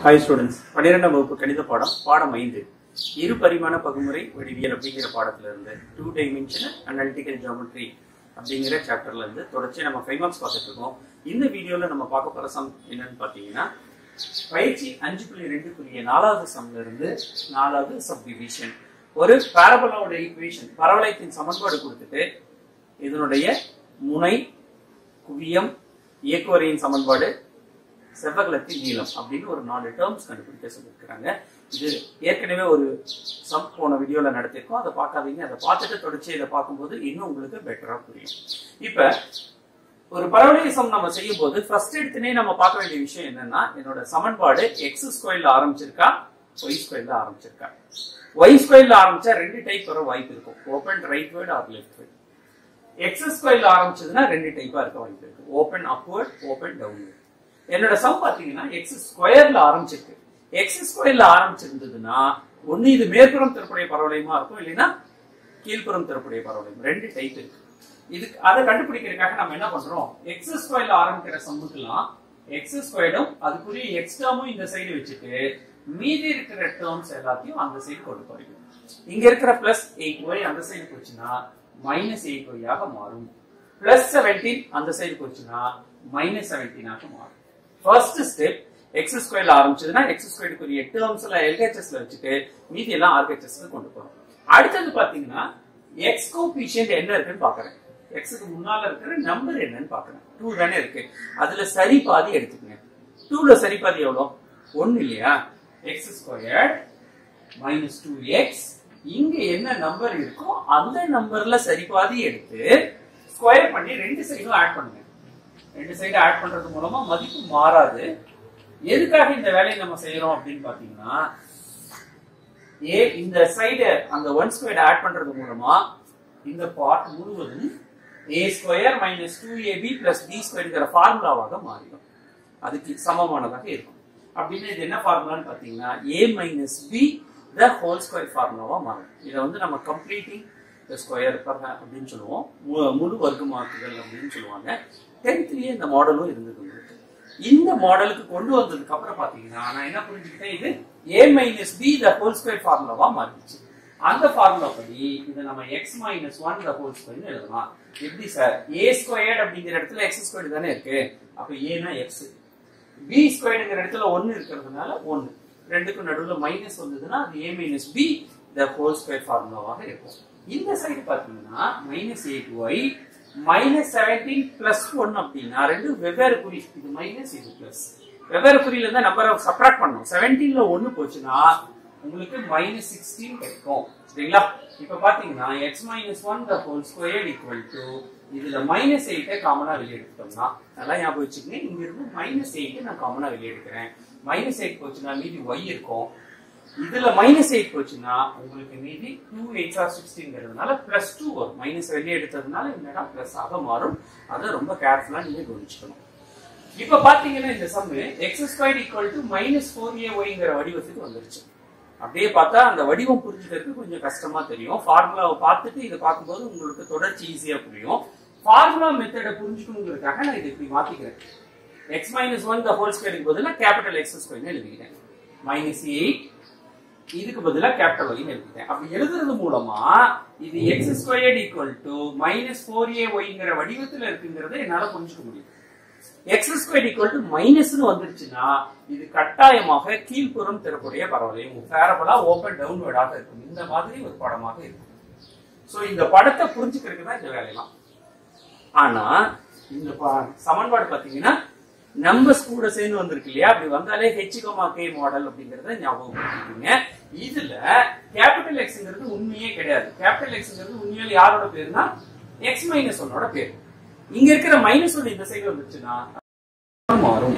hi students பன்னிரெண்டாம் வகுப்பு கணித பாடம் பாடம் ஐந்து இரு பரிமாண பகுமுறை வடிவியல் அப்படிங்கிற பாடத்துல இருந்து டூ டைமென்ஷனல் அனாலிட்டிக்கல் ஜியோமெட்ரி அப்படிங்கிற சாப்டர்ல இருந்து தொடர்ச்சி நம்ம ஃபைவ் மார்க்ஸ் பார்த்துட்டு இருக்கோம் இந்த வீடியோல நம்ம பார்க்க போற சம் என்னன்னு பாத்தீங்கன்னா பயிற்சி அஞ்சு புள்ளி ரெண்டுக்குரிய நாலாவது சம்ல இருந்து நாலாவது சப் டிவிஷன் ஒரு பாரபலாவோட ஈக்குவேஷன் பரவளையத்தின் சமன்பாடு கொடுத்துட்டு இதனுடைய முனை குவியம் இயக்குவரையின் சமன்பாடு செவ்வகலத்தின் நீளம் அப்படின்னு ஒரு நாலு டேர்ம்ஸ் கண்டுபிடிக்க சொல்லியிருக்கிறாங்க இது ஏற்கனவே ஒரு சம் போன வீடியோல நடத்திருக்கோம் அதை பார்க்காதீங்க அதை பார்த்துட்டு தொடர்ச்சி இதை பார்க்கும்போது இன்னும் உங்களுக்கு பெட்டரா புரியும் இப்ப ஒரு பரவளைய சம் நம்ம செய்யும் போது ஃபர்ஸ்ட் எடுத்துனே நம்ம பார்க்க வேண்டிய விஷயம் என்னன்னா என்னோட சமன்பாடு எக்ஸ் ஸ்கொயர்ல ஆரம்பிச்சிருக்கா ஒய் ஸ்கொயர்ல ஆரம்பிச்சிருக்கா ஒய் ஸ்கொயர்ல ஆரம்பிச்சா ரெண்டு டைப் வர வாய்ப்பு இருக்கும் open rightward or leftward X ஸ்கொயர்ல ஆரம்பிச்சதுன்னா ரெண்டு டைப்பா இருக்க வாய்ப்பு இருக்கு ஓப்பன் அப்வர்ட் ஓப்பன் டவுன்வர்ட் என்னோட சம் பாத்தீங்கன்னா எக்ஸ் ஸ்கொயர்ல ஆரம்பிச்சிருக்கு எக்ஸ் ஸ்கொயர்ல ஆரம்பிச்சிருந்ததுன்னா ஒண்ணு இது மேற்புறம் திறப்புடைய பரவளையமா இருக்கும் இல்லைன்னா கீழ்ப்புறம் திறப்புடைய பரவளையம் ரெண்டு டைப் இருக்கு இதுக்கு அதை கண்டுபிடிக்கிறதுக்காக நம்ம என்ன பண்றோம் எக்ஸ் ஸ்கொயர்ல ஆரம்பிக்கிற சம்முக்கெல்லாம் எக்ஸ் ஸ்கொயர்டும் அதுக்குரிய எக்ஸ் டேர்மும் இந்த சைடு வச்சுட்டு மீதி இருக்கிற டேர்ம்ஸ் எல்லாத்தையும் அந்த சைடு கொண்டு போறீங்க இங்க இருக்கிற பிளஸ் எயிட் ஒய் அந்த சைடு போச்சுன்னா மைனஸ் எயிட் ஒய்யாக மாறும் பிளஸ் செவன்டீன் அந்த சைடு போச்சுன்னா மைனஸ் செவன்டீனாக மாறும் ஃபர்ஸ்ட் ஸ்டெப் எக்ஸ் ஸ்கொயர்ல ஆரம்பிச்சதுன்னா எக்ஸ் ஸ்கொயருக்குரிய டேர்ம்ஸ்ல எல்ஹெச்எஸ்ல வச்சுட்டு மீதி எல்லாம் ஆர்ஹெச்எஸ்ல கொண்டு போறோம் அடுத்தது பாத்தீங்கன்னா எக்ஸ் கோபிஷியன்ட் என்ன இருக்குன்னு பாக்குறேன் எக்ஸுக்கு முன்னால இருக்கிற நம்பர் என்னன்னு பாக்குறேன் டூ தானே இருக்கு அதுல சரி பாதி எடுத்துக்கங்க டூல சரி பாதி எவ்வளோ ஒன்னு இல்லையா X square minus two X இங்க என்ன நம்பர் இருக்கோ அந்த நம்பர்ல சரி பாதி எடுத்து ஸ்கொயர் பண்ணி ரெண்டு சைடும் ஆட் பண்ணுங்க ரெண்டு சைடு ஆட் பண்றது மூலமா மதிப்பு மாறாது எதுக்காக இந்த வேலையை நம்ம செய்யறோம் அப்படின்னு பாத்தீங்கன்னா ஏ இந்த சைடு அந்த ஒன் ஸ்கொயர் ஆட் பண்றது மூலமா இந்த பார்ட் முழுவதும் A square minus two AB plus B ஸ்கொயர்ங்கிற ஃபார்முலாவாக மாறிடும் அதுக்கு சமமானதாக இருக்கும் அப்படின்னு இது என்ன ஃபார்முலான்னு பாத்தீங்கன்னா A minus B the whole square ஃபார்முலாவா மாறும் இதை வந்து நம்ம கம்ப்ளீட்டிங் ஸ்கொயர் அப்படின்னு சொல்லுவோம் மு- முழு வர்க்கமாக்குதல் அப்படின்னு சொல்லுவாங்க டென்த்லயே இந்த மாடலும் இருந்தது உங்களுக்கு இந்த மாடலுக்கு கொண்டு வந்ததுக்கு அப்புறம் பாத்தீங்கன்னா நான் என்ன புரிஞ்சுக்கிட்டேன் இது A minus B the whole square ஃபார்முலாவா மாறிடுச்சு அந்த ஃபார்முலா படி இதை நம்ம X minus one the whole ஸ்கொயர்னு எழுதலாம் எப்படி சார் ஏ ஸ்கொயர்ட் அப்படிங்கிற இடத்துல எக்ஸ் ஸ்கொயர் தானே இருக்கு அப்ப ஏனா எக்ஸ் பி ஸ்கொயர்டுங்கிற இடத்துல ஒன்னு இருக்கிறதுனால ஒன்னு ரெண்டுக்கும் நடுவுல மைனஸ் வந்ததுன்னா அது A minus B the whole square ஃபார்முலாவாக இருக்கும் இந்த சைடு பாத்தீங்கன்னா minus eight Y minus seventeen plus one அப்படின்னா ரெண்டு வெவ்வேறு குறி இது மைனஸ் இது பிளஸ் வெவ்வேறு குறியில இருந்தா நம்பரை சப்ராக்ட் பண்ணணும் செவன்டீன்ல ஒன்னு போச்சுன்னா உங்களுக்கு மைனஸ் சிக்ஸ்டீன் கிடைக்கும் சரிங்களா இப்ப பாத்தீங்கன்னா X minus one the whole square equal to இதுல மைனஸ் எயிட்டை காமனா வெளியே எடுத்துட்டோம்னா நல்லா ஞாபகம் வச்சுக்கங்க இங்க இருந்து மைனஸ் எயிட் நான் காமனா வெளியே எடுக்கிறேன் மைனஸ் எயிட் போச்சுன்னா மீதி ஒய் இருக்கும் இதுல மைனஸ் எயிட் போச்சுன்னா உங்களுக்கு மீதி டூ எயிட் ஆர் சிக்ஸ்டிங்கிறதுனால பிளஸ் டூ வரும் மைனஸ் வெளியே எடுத்ததுனால இந்த இடம் பிளஸ் ஆக மாறும் அதை ரொம்ப கேர்ஃபுல்லா நீங்க கவனிச்சுக்கணும் இப்ப பாத்தீங்கன்னா இந்த sum X square equal to minus four A ஒய்ங்கிற வடிவத்துக்கு வந்துருச்சு அப்படியே பார்த்தா அந்த வடிவம் புரிஞ்சுக்கிறதுக்கு கொஞ்சம் கஷ்டமா தெரியும் ஃபார்முலாவை பார்த்துட்டு இதை பார்க்கும்போது உங்களுக்கு தொடர்ச்சி ஈஸியா புரியும் ஃபார்முலா மெத்தடை புரிஞ்சுக்கணுங்கிறதுக்காக நான் இதை இப்படி மாத்திக்கிறேன் X minus one the whole ஸ்கொயருக்கு பதிலாக கேபிட்டல் எக்ஸ் ஸ்கொயர்னு எழுதிக்கிறேன் மைனஸ் எயிட் இதுக்கு பதிலா கேபிட்டல் ஒய்னு எழுதிட்டேன் அப்படி எழுதுறது மூலமா இது X squared equal to minus four A ஒய்ங்கிற வடிவத்துல இருக்குங்கிறத என்னால புரிஞ்சுக்க முடியும் எக்ஸ் ஸ்கொயர் ஈக்குவல் டு மைனஸ்னு வந்துருச்சுன்னா இது கட்டாயமாக கீழ்ப்புறம் திறப்புடைய பரவலையும் பேரபலா ஓப்பன் டவுன்வர்டாக இருக்கும் இந்த மாதிரி ஒரு படமாக இருக்கும் சோ இந்த படத்தை புரிஞ்சுக்கிறதுக்கு தான் இந்த வேலையெல்லாம் ஆனா இந்த ப- சமன்பாடு பாத்தீங்கன்னா நம்பர்ஸ் கூட சேர்ந்து வந்திருக்கு இல்லையா அப்படி வந்தாலே ஹெச் கமா கே மாடல் அப்படிங்கறத ஞாபகப்படுத்திக்கோங்க இதுல கேபிட்டல் எக்ஸ்ங்கிறது உண்மையே கிடையாது கேபிட்டல் எக்ஸ்ங்கிறது உண்மையில யாரோட பேருனா எக்ஸ் மைனஸ் ஒன்னோட பேர் இங்க இருக்கிற மைனஸ் ஒன் இந்த சைடு வந்துச்சுன்னா மாறும்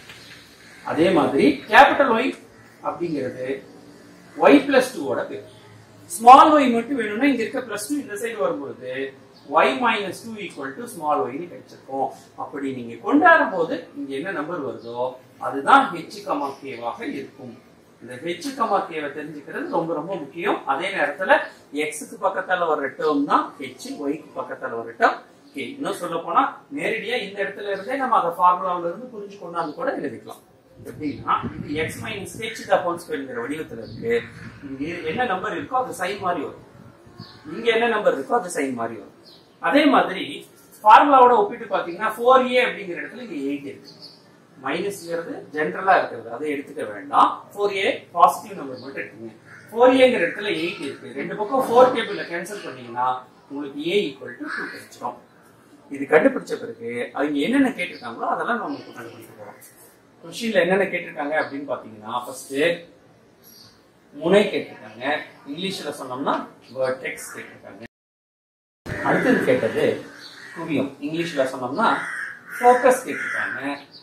அதே மாதிரி கேபிட்டல் ஒய் அப்படிங்கிறது ஒய் பிளஸ் டூவோட பேர் ஸ்மால் ஒய் மட்டும் வேணும்னா இங்க இருக்க பிளஸ் டூ இந்த சைடு வரும்பொழுது Y minus two equal to small ஒய்னு கிடைச்சிருக்கும் அப்படி நீங்க கொண்டாடும் போது இங்க என்ன நம்பர் வருதோ அதுதான் ஹெச் கமா கேவாக இருக்கும் இந்த ஹெச் கமா கேவை தெரிஞ்சுக்கிறது ரொம்ப ரொம்ப முக்கியம் அதே நேரத்துல எக்ஸுக்கு பக்கத்தால வர்ற டேர்ம் தான் ஹெச் ஒய்க்கு பக்கத்தால வர்ற டேர்ம் கே இன்னும் சொல்ல போனா நேரடியா இந்த இடத்துல இருந்தே நம்ம அந்த ஃபார்முலாவில இருந்து புரிஞ்சு கொண்டாந்து கூட எழுதிக்கலாம் எப்படின்னா இது X minus H the whole ஸ்கொயர்ங்கிற வடிவத்துல இருக்கு இங்க என்ன நம்பர் இருக்கோ அது சைன் மாதிரி வரும் இங்க என்ன நம்பர் இருக்கோ அது சைன் மாதிரி வரும் அதே மாதிரி ஃபார்முலாவோட ஒப்பிட்டு பாத்தீங்கன்னா ஃபோர் ஏ அப்படிங்கிற இடத்துல இங்க எயிட் இருக்கு மைனஸ்ங்கிறது ஜென்ரலா இருக்கிறது அதை எடுத்துக்க வேண்டாம் ஃபோர் ஏ பாசிட்டிவ் நம்பர் மட்டும் எடுத்துங்க ஃபோர் ஏங்கிற இடத்துல எயிட் இருக்கு ரெண்டு பக்கம் ஃபோர் டேபிள்ல கேன்சல் பண்ணீங்கன்னா உங்களுக்கு ஏ ஈக்குவல் டு டூ கிடைச்சிடும் இது கண்டுபிடிச்ச பிறகு அவங்க என்னென்ன கேட்டிருக்காங்களோ அதெல்லாம் நம்ம இப்போ கண்டுபிடிக்க போறோம் கொஷின்ல என்னென்ன கேட்டிருக்காங்க அப்படின்னு பாத்தீங்கன்னா ஃபர்ஸ்ட் முனை கேட்டிருக்காங்க இங்கிலீஷ்ல சொன்னோம்னா வேர்டெக்ஸ் கேட்டிருக்காங்க அடுத்தது கேட்டது குவியம் இங்கிலீஷ்ல சொன்னோம்னா ஃபோக்கஸ் கேட்டிருக்காங்க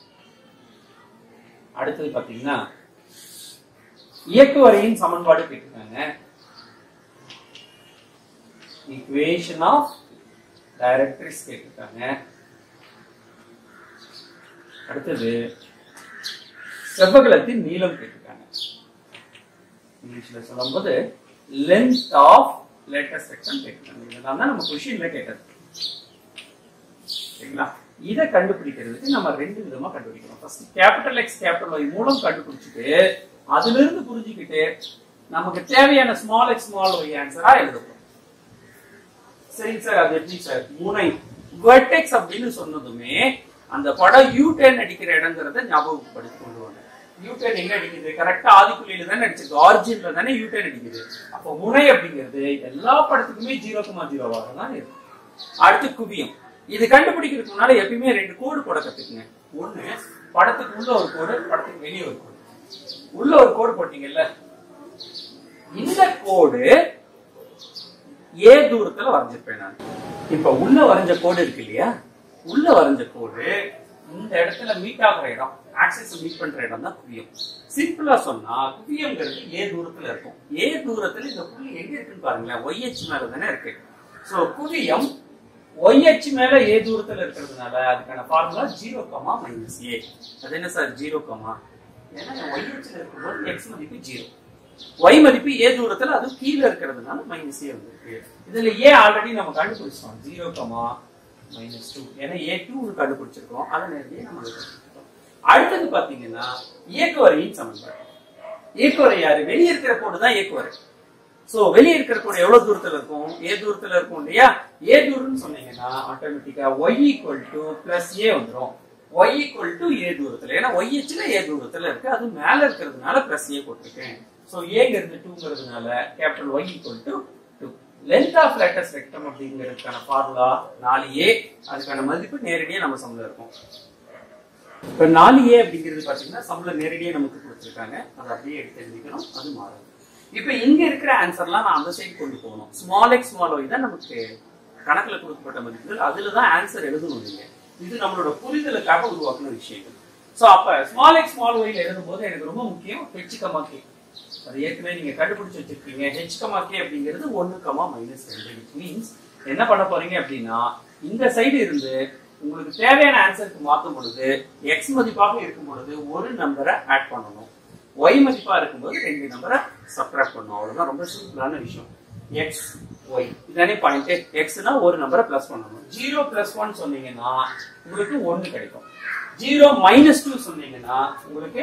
அடுத்தது பாத்தீங்கன்னா இயக்குவரையின் சமன்பாடு கேட்டிருக்காங்க ஈக்குவேஷன் ஆஃப் டைரக்ட்ரிக்ஸ் கேட்டிருக்காங்க அடுத்தது செவ்வகலத்தின் நீளம் கேட்டிருக்காங்க இங்கிலீஷ்ல சொல்லும்போது லென்த் ஆஃப் லேட்டஸ்ட் செக்ஷன் கேட்டிருக்காங்க இதெல்லாம் தான் நம்ம கொஷின்ல கேட்டது சரிங்களா இதை கண்டுபிடிக்கிறதுக்கு நம்ம ரெண்டு விதமா கண்டுபிடிக்கிறோம் first capital X capital Y மூலம் கண்டுபிடிச்சிட்டு அதுல இருந்து புரிஞ்சுக்கிட்டு நமக்கு தேவையான ஸ்மால் எக்ஸ் ஸ்மால் ஒய் ஆன்சரா எழுதுவோம் சரிங்க சார் அது எப்படி சார் முனை வெர்டெக்ஸ் அப்படின்னு சொன்னதுமே அந்த படம் யூ டென் அடிக்கிற இடங்கிறத ஞாபகப்படுத்தி கொண்டு வாங்க யூ டென் எங்க அடிக்குது கரெக்டா ஆதிப்புள்ளியில தானே அடிச்சிருக்கு ஆரிஜின்ல தானே யூ டென் அடிக்குது அப்போ முனை அப்படிங்கிறது எல்லா படத்துக்குமே ஜீரோ கமா ஜீரோவாக தான் இருக்கும் அடுத்து குவியம் இது கண்டுபிடிக்கிறதுக்கு முன்னால எப்பயுமே ரெண்டு கோடு போட கத்துக்குங்க ஒண்ணு படத்துக்கு உள்ள ஒரு கோடு படத்துக்கு வெளியே ஒரு கோடு உள்ள ஒரு கோடு போட்டீங்கல்ல இந்த கோடு ஏ தூரத்துல வரைஞ்சிருப்பேன் நான் இப்ப உள்ள வரைஞ்ச கோடு இருக்கு இல்லையா உள்ள வரைஞ்ச கோடு இந்த இடத்துல மீட் ஆகுற இடம் ஆக்சிஸ் மீட் பண்ற இடம் தான் குவியம் சிம்பிளா சொன்னா குவியம்ங்கிறது ஏ தூரத்துல இருக்கும் ஏ தூரத்துல இந்த புள்ளி எங்க இருக்குன்னு பாருங்களேன் ஒய்ஹெச் மேல தானே இருக்கு சோ குவியம் ஒய்ஹெச் மேல ஏ தூரத்துல இருக்கிறதுனால அதுக்கான formula zero comma minus A அது என்ன சார் ஜீரோ கமா ஏன்னா ஒய்ஹெச்ல இருக்கும்போது எக்ஸ் மதிப்பு ஜீரோ ஒய் மதிப்பு ஏ தூரத்துல அது கீழே இருக்கிறதுனால மைனஸ் ஏ வந்திருக்கு இதுல ஏ ஆல்ரெடி நம்ம கண்டுபிடிச்சோம் ஜீரோ கமா மைனஸ் டூ ஏன்னா ஏ டூ கண்டுபிடிச்சிருக்கோம் அதை நேரடியாக நம்ம கண்டுபிடிச்சிருக்கோம் அடுத்தது பாத்தீங்கன்னா இயக்குவரையின் சமன்பாடு இயக்குவரை யாரு வெளியே இருக்கிற கோடு தான் இயக்குவரை சோ வெளியே இருக்கிற கோடு எவ்வளவு தூரத்துல இருக்கும் ஏ தூரத்துல இருக்கும் இல்லையா ஏ தூரம்னு சொன்னீங்கன்னா ஆட்டோமேட்டிக்கா Y equal to plus A வந்துரும் ஒய் ஈக்குவல் டு ஏ தூரத்துல ஏன்னா ஒய் ஹெச்ல ஏ தூரத்துல இருக்கு அது மேல இருக்கிறதுனால பிளஸ் ஏ போட்டிருக்கேன் சோ ஏங்கிறது டூங்கிறதுனால capital Y equal to two length of latus rectum அப்படிங்கிறதுக்கான ஃபார்முலா நாலு ஏ அதுக்கான மதிப்பு நேரடியா நம்ம சம்ல இருக்கும் இப்ப நாலு ஏ அப்படிங்கிறது பாத்தீங்கன்னா சம்ல நேரடியா நமக்கு கொடுத்துருக்காங்க அதை அப்படியே எடுத்து எழுதிக்கணும் அது மாறும் இப்ப இங்க இருக்கிற ஆன்சர்லாம் நான் அந்த சைடு கொண்டு போகணும் ஸ்மால் எக்ஸ் ஸ்மால் ஒய் தான் நமக்கு கணக்குல கொடுக்கப்பட்ட மதிப்புகள் அதுல தான் ஆன்சர் எழுதணும் நீங்க இது நம்மளோட புரிதலுக்காக உருவாக்குன விஷயங்கள் சோ அப்ப ஸ்மால் எக்ஸ் ஸ்மால் ஒய்ல எழுதும் போது எனக்கு ரொம்ப முக்கியம் ஹெச் கமா கே அது ஏற்கனவே நீங்க கண்டுபிடிச்சு வச்சிருக்கீங்க ஹெச் கமா கே அப்படிங்கிறது ஒன்னு கமா மைனஸ் ரெண்டு விச் மீன்ஸ் என்ன பண்ண போறீங்க அப்படின்னா இந்த சைடு இருந்து உங்களுக்கு தேவையான ஆன்சருக்கு மாத்தும் பொழுது எக்ஸ் மதிப்பாக இருக்கும் பொழுது ஒரு நம்பரை ஆட் பண்ணணும் ஒய் மதிப்பா இருக்கும்போது ரெண்டு நம்பரை சப்ட்ராக்ட் பண்ணணும் அவ்வளவுதான் ரொம்ப சிம்பிளான விஷயம் எக்ஸ் ஒய் இதானே பாயிண்ட் எக்ஸ்னா ஒரு நம்பரை பிளஸ் பண்ணணும் ஜீரோ பிளஸ் ஒன் சொன்னீங்கன்னா உங்களுக்கு ஒன்னு கிடைக்கும் ஜீரோ மைனஸ் டூ சொன்னீங்கன்னா உங்களுக்கு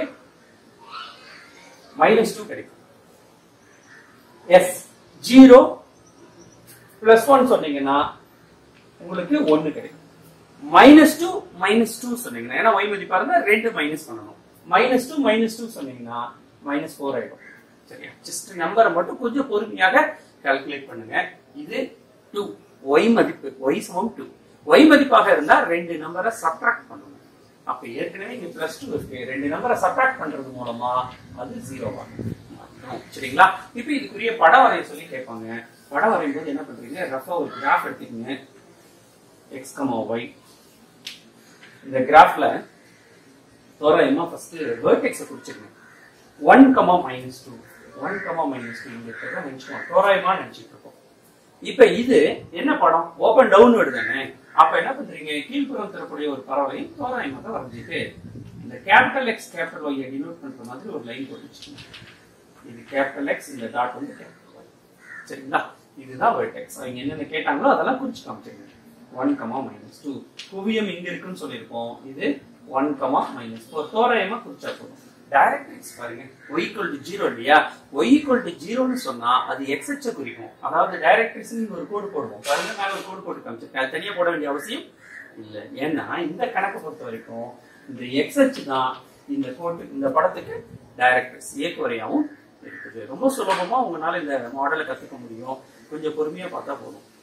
மைனஸ் டூ கிடைக்கும் எஸ் ஜீரோ பிளஸ் ஒன் சொன்னீங்கன்னா உங்களுக்கு ஒன்னு கிடைக்கும் மைனஸ் டூ மைனஸ் டூ சொன்னீங்கன்னா ஏன்னா ஒய் மதிப்பா இருந்தா ரெண்டு மைனஸ் பண்ணணும் மைனஸ் டூ மைனஸ் டூ சொன்னீங்கன்னா மைனஸ் ஃபோர் ஆயிடும் சரியா ஜஸ்ட் நம்பரை மட்டும் கொஞ்சம் பொறுமையாக கால்குலேட் பண்ணுங்க இது டூ ஒய் மதிப்பு ஒய் சமம் டூ ஒய் மதிப்பாக இருந்தா ரெண்டு நம்பரை சப்ட்ராக்ட் பண்ணணும் அப்ப ஏற்கனவே இங்க பிளஸ் டூ இருக்கு ரெண்டு நம்பரை சப்ட்ராக்ட் பண்றது மூலமா அது ஜீரோவா சரிங்களா இப்ப இதுக்குரிய படம் வரைய சொல்லி கேட்பாங்க படம் வரையும் போது என்ன பண்றீங்க ரஃபா ஒரு கிராஃப் எடுத்துக்கங்க எக்ஸ் கமா ஒய் இந்த கிராஃப்ல தோராயமா ஃபர்ஸ்ட் வேர்டெக்ஸை குறிச்சிருங்க one comma minus two one comma minus two இங்க இருக்கிறத நினைச்சுக்கோம் தோராயமா நினைச்சிட்டு இருக்கோம் இப்ப இது என்ன படம் ஓபன் டவுன் வேர்டு தானே அப்ப என்ன பண்றீங்க கீழ்ப்புறம் தரக்கூடிய ஒரு பறவை தோராயமாக வரைஞ்சிட்டு இந்த capital X capital y denote பண்ற மாதிரி ஒரு லைன் போட்டு வச்சுக்கோங்க இது கேபிட்டல் எக்ஸ் இந்த டாட் வந்து கேபிட்டல் ஒய் சரிங்களா இதுதான் வேர்டெக்ஸ் அவங்க என்னென்ன கேட்டாங்களோ அதெல்லாம் குறிச்சு காமிச்சிருங்க ஒன் கமா மைனஸ் டூ குவியம் இங்க இருக்குன்னு சொல்லியிருக்கோம் இது ஒன் கமா மைனஸ் ஃபோர் தோராயமா குறிச்சா போதும் டைரக்ட்ரிக்ஸ் பாருங்க y ஈக்குவல் டு ஜீரோ இல்லையா y ஈக்குவல் டு ஜீரோன்னு சொன்னா அது எக்ஸ் அச்சை குறிக்கும் அதாவது டைரக்ட்ரிக்ஸ் ஒரு கோடு போடுவோம் பாருங்க மேல ஒரு கோடு போட்டு காமிச்சிருக்கேன் அது தனியா போட வேண்டிய அவசியம் இல்ல ஏன்னா இந்த கணக்கை பொறுத்த வரைக்கும் இந்த எக்ஸ் அச்சு தான் இந்த கோட்டு இந்த படத்துக்கு டைரக்ட்ரிக்ஸ் இயக்குவரையாவும் இருக்குது ரொம்ப சுலபமா உங்களால இந்த மாடலை கத்துக்க முடியும் கொஞ்சம் பொறுமையா பார்த்தா போதும்